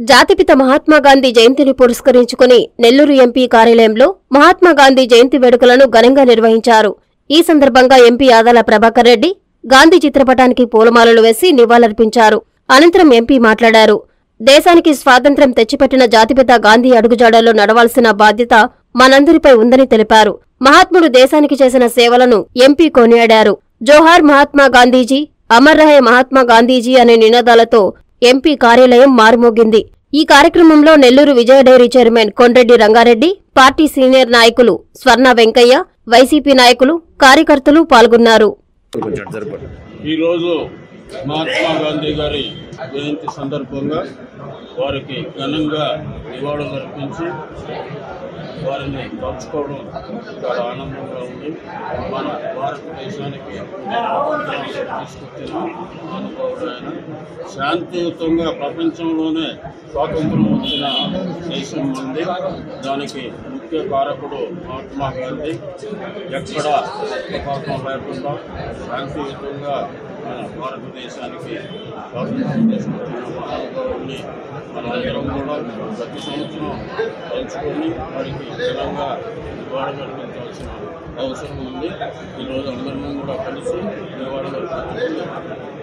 జాతిపిత మహాత్మా గాంధీ జయంతిని పురస్కరించుకుని నెల్లూరు ఎంపీ కార్యాలయంలో మహాత్మా గాంధీ జయంతి వేడుకలను ఘనంగా నిర్వహించారు ఈ సందర్భంగా ఎంపీ ఆదాల ప్రభాకర్ రెడ్డి గాంధీ చిత్రపటానికి పూలమాలలు వేసి నివాళులర్పించారు అనంతరం ఎంపీ మాట్లాడారు దేశానికి స్వాతంత్ర్యం తెచ్చిపెట్టిన జాతిపిత గాంధీ అడుగుజాడల్లో నడవాల్సిన బాధ్యత మనందరిపై ఉందని తెలిపారు మహాత్ముడు దేశానికి చేసిన సేవలను ఎంపీ కొనియాడారు జోహార్ మహాత్మా గాంధీజీ అమర్ రహే మహాత్మా గాంధీజీ అనే నినాదాలతో ఎంపీ కార్యాలయం మారుమోగింది ఈ కార్యక్రమంలో Nellore Vijaya dairy chairman Kondreddy Rangareddy party senior నాయకులు స్వర్ణ వెంకయ్య వైసీపీ నాయకులు కార్యకర్తలు పాల్గొన్నారు ఈరోజు మహాత్మా గాంధీ గారి జయంతి సందర్భంగా వారికి ఘనంగా నివాళులు అర్పించి వారిని తలుచుకోవడం చాలా ఆనందంగా ఉంది మన భారతదేశానికి స్వాతంత్రాన్ని తీసుకొచ్చిన అనుభవుడు ఆయన శాంతియుతంగా ప్రపంచంలోనే స్వాతంత్రం వచ్చిన దేశం ఉంది దానికి ముఖ్య కారకుడు మహాత్మా గాంధీ ఎక్కడ రక్తపాతం లేకుండా శాంతియుతంగా మన భారతదేశానికి స్వాతంత్రం తీసుకొచ్చిన మహానుభావుడిని మనందరం కూడా ప్రతి సంవత్సరం తలుచుకొని వారికి ఘనంగా నివాళులు అర్పించాల్సిన అవసరం ఉంది ఈరోజు అందరం కూడా కలిసి నివాళులు అర్పించుకొని